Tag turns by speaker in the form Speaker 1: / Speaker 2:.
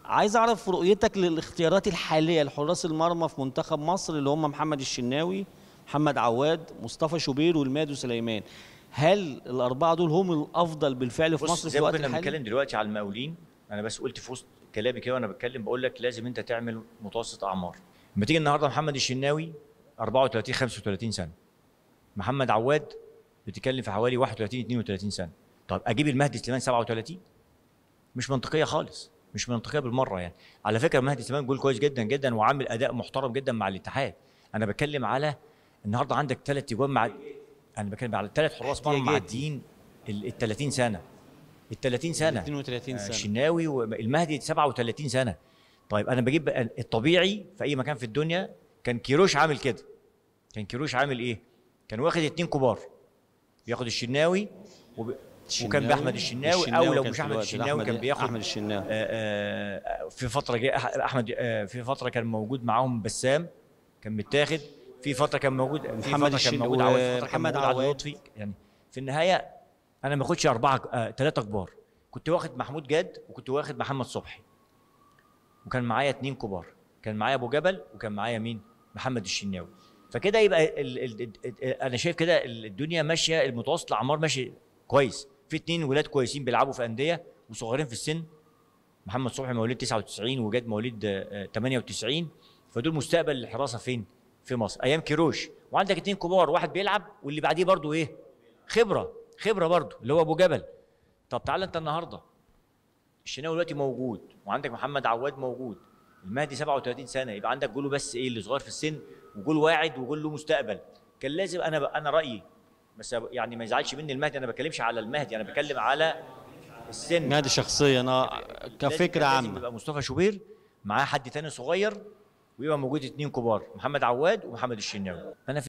Speaker 1: عايز اعرف رؤيتك للاختيارات الحاليه لحراس المرمى في منتخب مصر اللي هم محمد الشناوي محمد عواد مصطفى شوبير والمادو سليمان هل الاربعه دول هم الافضل بالفعل في
Speaker 2: بص
Speaker 1: مصر في
Speaker 2: زي ما
Speaker 1: الوقت
Speaker 2: كنا
Speaker 1: الحالي
Speaker 2: بنتكلم دلوقتي على المقاولين انا بس قلت في وسط كلامي كده وانا بتكلم بقول لك لازم انت تعمل متوسط اعمار لما تيجي النهارده محمد الشناوي 34 35 سنه محمد عواد بتتكلم في حوالي 31 32 سنه طب اجيب المهدي سليمان 37 مش منطقيه خالص مش منطقيه بالمره يعني على فكره مهدي سليمان جول كويس جدا جدا وعامل اداء محترم جدا مع الاتحاد انا بتكلم على النهارده عندك ثلاث اجوان مع انا بتكلم على ثلاث حراس مرمى
Speaker 1: احتياجاتي.
Speaker 2: معديين ال 30 سنه ال 30 سنه
Speaker 1: 32
Speaker 2: آه،
Speaker 1: سنه
Speaker 2: الشناوي والمهدي 37 سنه طيب انا بجيب بقى الطبيعي في اي مكان في الدنيا كان كيروش عامل كده كان كيروش عامل ايه كان واخد اتنين كبار بياخد الشناوي وب... وكان باحمد الشناوي, او لو
Speaker 1: كان
Speaker 2: مش
Speaker 1: في
Speaker 2: احمد
Speaker 1: الوقت ده
Speaker 2: الشناوي كان
Speaker 1: أحمد-
Speaker 2: بياخد
Speaker 1: احمد الشناوي
Speaker 2: آه، آه، في فتره جاي أح- احمد آه، في فتره كان موجود معاهم بسام كان متاخد في فتره كان موجود في
Speaker 1: محمد
Speaker 2: فتره كان
Speaker 1: الشن-
Speaker 2: موجود عواد في فتره كان
Speaker 1: ومحمد
Speaker 2: موجود عواد
Speaker 1: عواد.
Speaker 2: لطفي يعني في النهايه انا ما باخدش اربعه آه، ثلاثه كبار كنت واخد محمود جاد وكنت واخد محمد صبحي وكان معايا اتنين كبار كان معايا ابو جبل وكان معايا مين محمد الشناوي فكده يبقى ال ال ال ال انا شايف كده الدنيا ماشيه المتوسط الاعمار ماشي كويس في اتنين ولاد كويسين بيلعبوا في انديه وصغيرين في السن محمد صبحي مواليد 99 وجاد مواليد آه، آه، 98 فدول مستقبل الحراسه فين؟ في مصر ايام كيروش وعندك اتنين كبار واحد بيلعب واللي بعديه برضو ايه؟ خبره خبره برضو اللي هو ابو جبل طب تعالى انت النهارده الشناوي دلوقتي موجود وعندك محمد عواد موجود المهدي 37 سنه يبقى عندك جوله بس ايه اللي صغير في السن وجول واعد وجول له مستقبل كان لازم انا انا رايي بس يعني ما يزعلش مني المهدي انا ما بتكلمش على المهدي انا بتكلم على السن
Speaker 1: نادي شخصيا اه
Speaker 2: لازم-
Speaker 1: كفكره
Speaker 2: كان لازم
Speaker 1: عامه
Speaker 2: يبقى مصطفى شوبير معاه حد تاني صغير ويبقى موجود اتنين كبار محمد عواد ومحمد الشناوي انا في